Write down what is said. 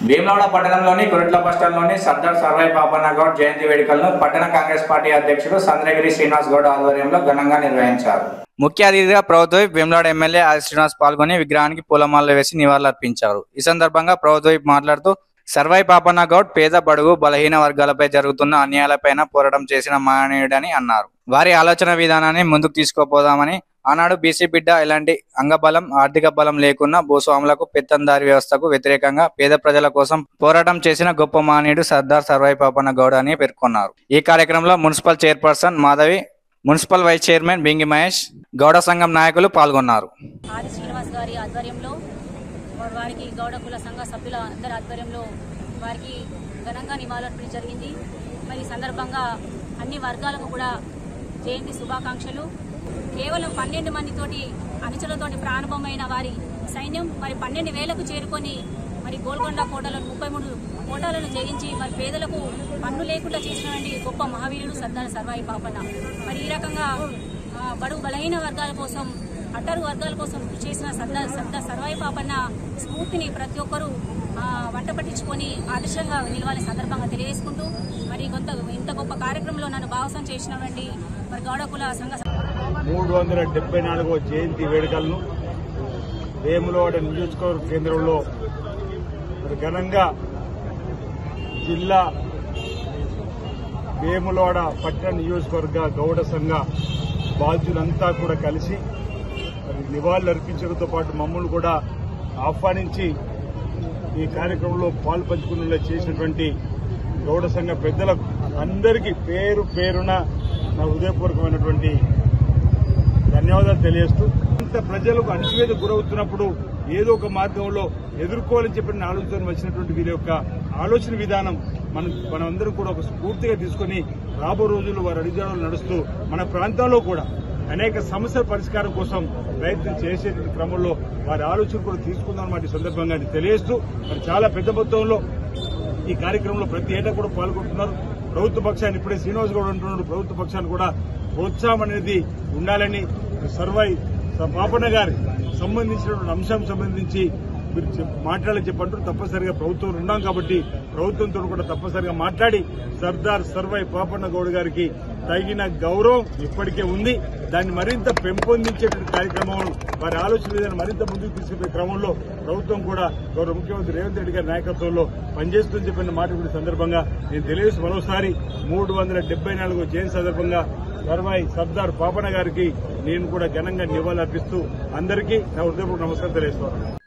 భీమలవాడ పట్టణంలోని కురుట్ల బస్టాండ్లోని సర్దార్ సర్వై పాపన్న గౌడ్ జయంతి వేడుకలను పట్టణ కాంగ్రెస్ పార్టీ అధ్యక్షుడు చంద్రగిరి శ్రీనివాస్ గౌడ్ ఆధ్వర్యంలో ఘనంగా నిర్వహించారు ముఖ్య అతిథిగా ప్రభుత్వ భీమలాడ ఎమ్మెల్యే ఆది శ్రీనివాస్ పాల్గొని విగ్రహానికి పూలమాలలు వేసి నివాళులర్పించారు ఈ సందర్భంగా ప్రభుత్వ మాట్లాడుతూ సర్వై పాపన్న గౌడ్ పేద బడుగు బలహీన వర్గాలపై జరుగుతున్న అన్యాయాలపైన పోరాటం చేసిన మహనీయుడని అన్నారు వారి ఆలోచన విధానాన్ని ముందుకు తీసుకుపోదామని ఆనాడు బీసీ బిడ్డ ఎలాంటి అంగబలం ఆర్థిక బలం లేకున్నా భూస్వాములకు పెత్తందారి వ్యవస్థకు వ్యతిరేకంగా పేద ప్రజల కోసం పోరాటం చేసిన గొప్ప మహనీయుడు సర్దార్ సర్వై పాపన్న గౌడ్ అని పేర్కొన్నారు ఈ కార్యక్రమంలో municipal chairperson Madhavi municipal vice chairman Bingi Mahesh Gouda సంఘం నాయకులు పాల్గొన్నారు ఆది శ్రీనివాస్ గారి ఆధ్వర్యంలో వా- వారికి గౌడ కుల సంఘ సభ్యుల అందరి ఆధ్వర్యంలో వారికి ఘనంగా నివాళులర్పణ జరిగింది మరి ఈ సందర్భంగా అన్ని వర్గాలకు కూడా జయంతి శుభాకాంక్షలు కేవలం పన్నెండు మందితోటి అనుచరులతోటి ప్రారంభమైన వారి సైన్యం మరి పన్నెండు వేలకు చేరుకొని మరి గోల్కొండ కోటలను ముప్పై మూడు కోటాలను జయించి మరి పేదలకు పన్ను లేకుండా చేసినటువంటి గొప్ప మహావీరుడు సర్దార్ సర్వాయి పాపన్న మరి ఈ రకంగా ఆ, బడుగు బలహీన వర్గాల కోసం అట్టరు వర్గాల కోసం చేసిన సర్దార్ సర్దార్ సర్వాయి పాపన్న స్ఫూర్తిని ప్రతి ఒక్కరూ ఆ, వంట పట్టించుకొని ఆదర్శంగా నిలవాలని సందర్భంగా తెలియజేసుకుంటూ మరి కొంత ఇంత గొప్ప కార్యక్రమంలో నన్ను భాగస్వామ్యం చేసినటువంటి మరి గౌడ కుల సంఘ మూడు వందల డెబ్బై నాలుగో జయంతి వేడుకలను వేములవాడ నియోజకవర్గ కేంద్రంలో మరి ఘనంగా జిల్లా వేములవాడ పట్టణ నియోజకవర్గ గౌడ సంఘ బాధ్యులంతా కూడా కలిసి మరి నివాళులు అర్పించడంతో పాటు మమ్మల్ని కూడా ఆహ్వానించి ఈ కార్యక్రమంలో పాలు పంచుకునేలా చేసినటువంటి గౌడ సంఘ పెద్దలకు అందరికీ పేరు పేరున నా హృదయపూర్వకమైనటువంటి ధన్యవాదాలు తెలియజేస్తూ ఇంత ప్రజలకు అణచివేత గురవుతున్నప్పుడు ఏదో ఒక మార్గంలో ఎదుర్కోవాలని చెప్పిన ఆలోచన వచ్చినటువంటి వీరి యొక్క ఆలోచన విధానం మనం మనందరం కూడా ఒక స్ఫూర్తిగా తీసుకొని రాబో రోజుల్లో వారి అడిగాడులు నడుస్తూ మన ప్రాంతంలో కూడా అనేక సమస్యల పరిష్కారం కోసం ప్రయత్నం చేసే క్రమంలో వారి ఆలోచన కూడా తీసుకుందాం మాట ఈ సందర్భంగా తెలియజేస్తూ మరి చాలా పెద్ద మొత్తంలో ఈ కార్యక్రమంలో ప్రతి ఏటా కూడా పాల్గొంటున్నారు ప్రభుత్వ పక్షాన్ని ఇప్పుడే శ్రీనివాస్ గౌడ్ అంటున్నారు ప్రభుత్వ పక్షాన్ని కూడా ప్రోత్సాహం అనేది ఉండాలని సర్వై స- పాపన్న గారి సంబంధించినటువంటి అంశం సంబంధించి మీరు చెప్- మాట్లాడాలని చెప్పంటారు తప్పనిసరిగా ప్రభుత్వం ఉన్నాం కాబట్టి ప్రభుత్వంతో కూడా తప్పనిసరిగా మాట్లాడి సర్దార్ సర్వై పాపన్న గౌడ్ గారికి తగిన గౌరవం ఇప్పటికే ఉంది దాన్ని మరింత పెంపొందించేటువంటి కార్యక్రమం వారి ఆలోచన విధానం మరింత ముందుకు తీసుకునే క్రమంలో ప్రభుత్వం కూడా గౌరవ ముఖ్యమంత్రి రేవంత్ రెడ్డి గారి నాయకత్వంలో పనిచేస్తుందని చెప్పిన మాట కూడా ఈ సందర్భంగా నేను తెలియజేసి మరోసారి మూడు వందల డెబ్బై నాలుగు జయంతి సందర్భంగా సర్వాయి సర్దార్ పాపన్న గారికి నేను కూడా ఘనంగా నివాళులర్పిస్తూ అందరికీ నా హృదయపూర్వక నమస్కారం తెలియజేస్తున్నాను